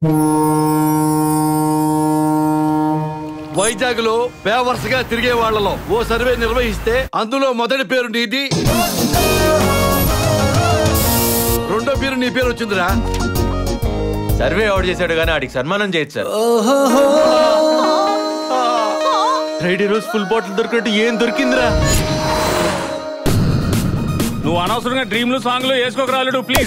వైజాగ్ లో పేవర్స్ గా తిరిగే వాళ్ళలో ఓ సర్వే నిర్వహిస్తే అందులో మొదటి పేరు నీది రెండో పేరు నీ పేరు వచ్చిందిరా సర్వే ఎవడు చేశాడు కానీ ఆడికి సన్మానం చేయొచ్చు సార్ ఫ్రైడే రోజు ఫుల్ బాటిల్ దొరికినట్టు ఏం దొరికిందిరా నువ్వు అనవసరంగా డ్రీమ్లు సాంగ్లు వేసుకోక రాలేడు ప్లీజ్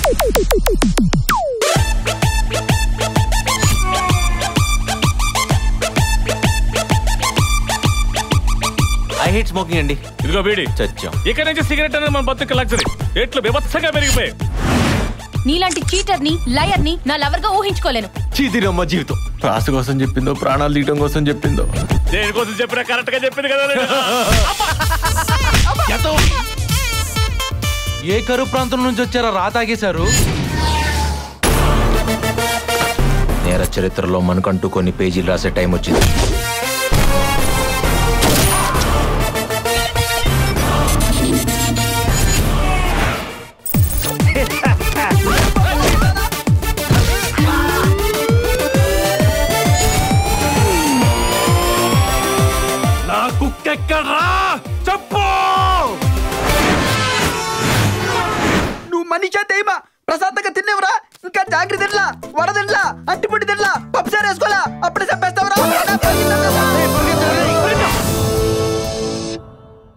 ఐ హేట్ స్మోకింగ్ అండి ఇదిగో బీడి చచ్చాం ఇక్కడ నుంచి సిగరెట్ అనేది మన బతుకు లగ్జరీ ఎట్లు బీభత్సంగా పెరిగిపోయాయి నీలాంటి చీటర్ ని లయర్ ని నా లవర్ గా ఊహించుకోలేను చీదిరమ్మ జీవితం రాసు కోసం చెప్పిందో ప్రాణాలు తీయటం కోసం చెప్పిందో దేనికోసం చెప్పినా కరెక్ట్ గా చెప్పింది కదా నేను. ఏ కరువు ప్రాంతం నుంచి వచ్చారో రా తాగేశారు నేర చరిత్రలో మనకంటూ కొన్ని పేజీలు రాసే టైం వచ్చింది నా కుక్కెక్కడ్రా చెప్పు నువ్వు మనిషా దైవ ప్రశాంతంగా తిని